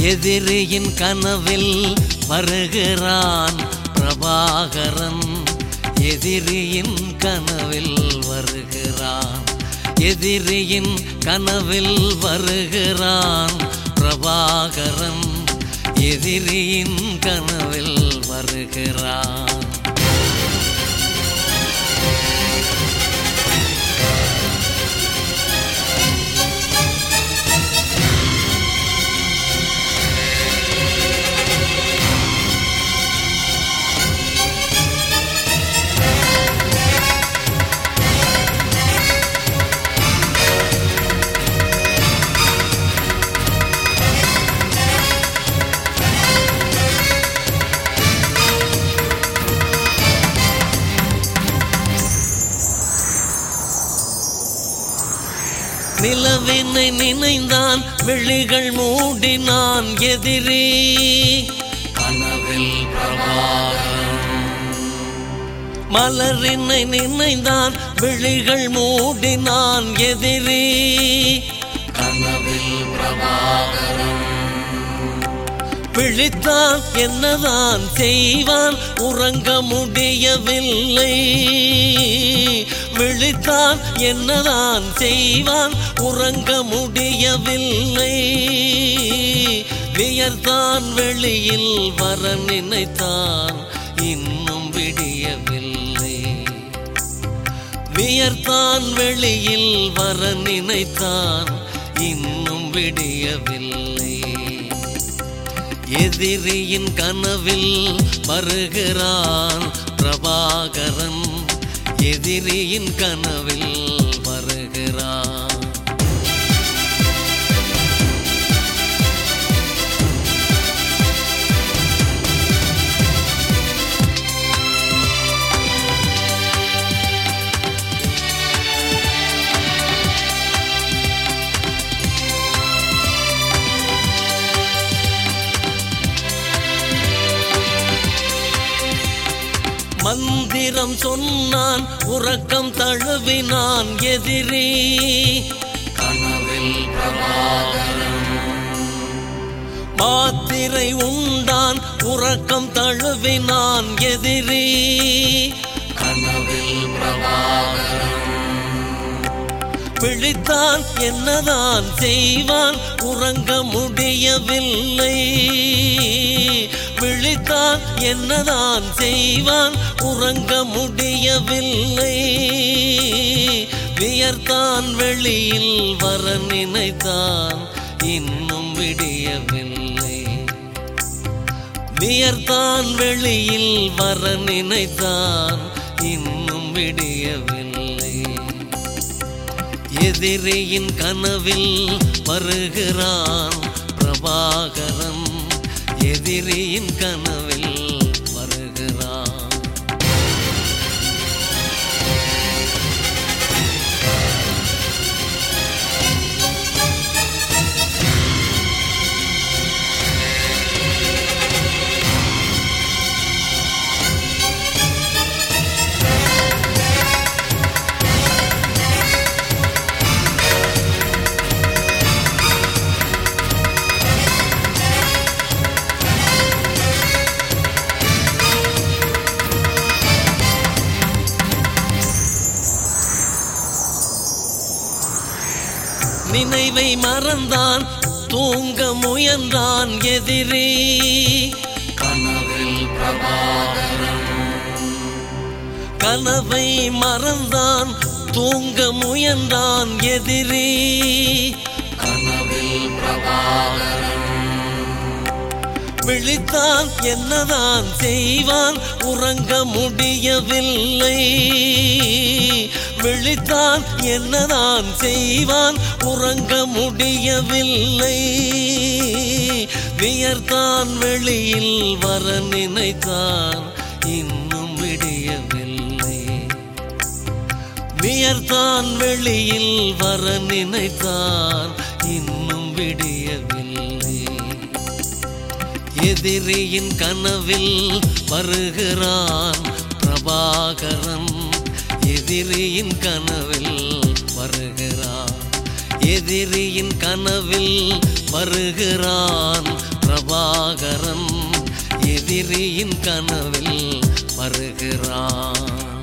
எதிரியின் கனவில் வருகிறான் பிரபாகரன் எதிரியின் கனவில் வருகிறான் எதிரியின் கனவில் வருகிறான் பிரபாகரன் எதிரியின் கனவில் வருகிறான் நிலவினை நினைந்தான் விழிகள் மூடினான் எதிரி கனவில் பிரபாகரன் மலரினை நினைந்தான் விழிகள் மூடினான் எதிரி கனவில் பிரபாகரன் விழித்தான் என்னதான் செய்வான் உறங்க முடியவில்லை விழித்தான் என்னதான் செய்வான் உறங்க முடியவில்லை வியர்தான் வெளியில் வர நினைத்தான் இன்னும் விடியவில்லை வியர்தான் வெளியில் வர நினைத்தான் இன்னும் விடியவில்லை எதிரியின் கனவில் வருகிறான் பிரபாகரன் எதிரியின் கனவில் வருகிறான் மந்திரம் சொன்னான் உறக்கம் தழுவினான் எதிரி கனவில் பிரபாகரன் மாத்திரை உண்டான் உறக்கம் தழுவினான் எதிரி கனவில் பிரபாகரன் விழித்தான் என்னதான் செய்வான் உறங்க முடியவில்லை விழித்தான் என்னதான் செய்வான் உறங்க முடியவில்லை வியர்த்தான் வெளியில் வர நினைத்தான் இன்னும் விடியவில்லை வியர்த்தான் வெளியில் வர நினைத்தான் இன்னும் விடியவில்லை எதிரியின் கனவில் வருகிறான் பிரபாகரன் எதிரியின் கனவில் வருகிறான் நினைவை மறந்தான் தூங்க முயன்றான் எதிரி கனவில் பிரபாகரன் கனவை மறந்தான் தூங்க முயன்றான் எதிரி கனவில் பிரபாகரன் விழித்தான் என்னதான் செய்வான் உறங்க முடியவில்லை விழித்தான் என்னதான் செய்வான் உறங்க முடியவில்லை வியர்த்தான் வெளியில் வர நினைத்தான் இன்னும் விடியவில்லை வியர்த்தான் வெளியில் வர நினைத்தான் இன்னும் விடியவில்லை எதிரியின் கனவில் வருகிறான் பிரபாகரன் எதிரியின் கனவில் வருகிறான் எதிரியின் கனவில் வருகிறான் பிரபாகரன் எதிரியின் கனவில் வருகிறான்